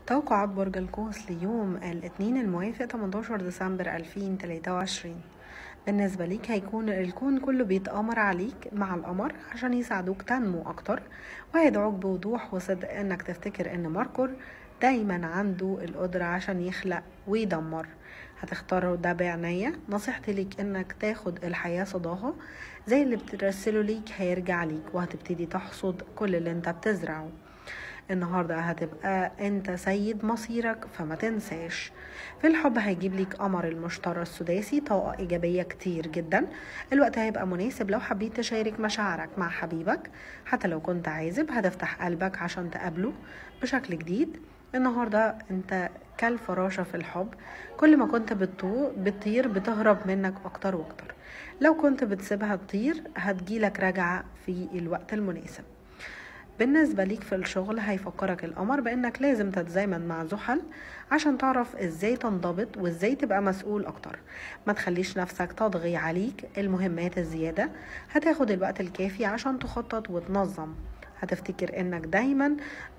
توقعات برج القوس ليوم الاثنين الموافق 18 ديسمبر 2023 بالنسبة ليك هيكون الكون كله بيتآمر عليك مع القمر عشان يساعدوك تنمو أكتر وهيدعوك بوضوح وصدق إنك تفتكر إن مركور دايما عنده القدرة عشان يخلق ويدمر هتختاره ده بعناية نصيحتي ليك انك تاخد الحياة صداها زي اللي بترسله ليك هيرجع ليك وهتبتدي تحصد كل اللي انت بتزرعه النهاردة هتبقى انت سيد مصيرك فما تنساش في الحب هيجيب ليك قمر المشترى السداسي طاقة إيجابية كتير جدا الوقت هيبقى مناسب لو حبيت تشارك مشاعرك مع حبيبك حتى لو كنت عازب هتفتح قلبك عشان تقابله بشكل جديد النهاردة انت كالفراشة في الحب كل ما كنت بتطير بتهرب منك أكتر وأكتر لو كنت بتسيبها تطير هتجيلك رجعة في الوقت المناسب بالنسبة ليك في الشغل هيفكرك القمر بانك لازم تتزامن مع زحل عشان تعرف ازاي تنضبط وازاي تبقى مسؤول اكتر ما تخليش نفسك تضغي عليك المهمات الزيادة هتاخد الوقت الكافي عشان تخطط وتنظم هتفتكر انك دايما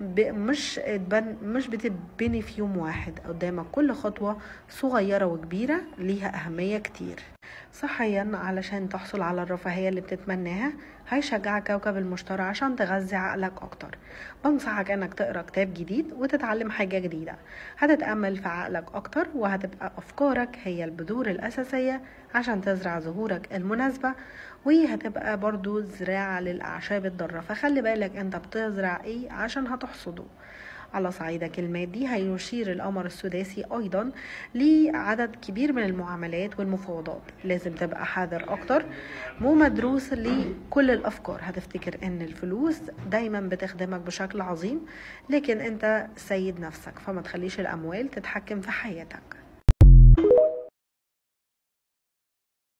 مش مش بتتبني في يوم واحد قدامك كل خطوة صغيرة وكبيرة ليها أهمية كتير صحيا علشان تحصل على الرفاهية اللي بتتمناها هيشجعك كوكب المشتري عشان تغذي عقلك أكتر بنصحك إنك تقرأ كتاب جديد وتتعلم حاجة جديدة هتتأمل في عقلك أكتر وهتبقى أفكارك هي البذور الأساسية عشان تزرع زهورك المناسبة وهتبقى برضو زراعة للأعشاب الضارة فخلي بالك أنت بتزرع إيه عشان هتحصده على صعيدك المادي هيشير القمر السداسي أيضا لعدد كبير من المعاملات والمفاوضات لازم تبقى حذر أكتر مو مدروس لكل الأفكار هتفتكر أن الفلوس دايما بتخدمك بشكل عظيم لكن أنت سيد نفسك فما تخليش الأموال تتحكم في حياتك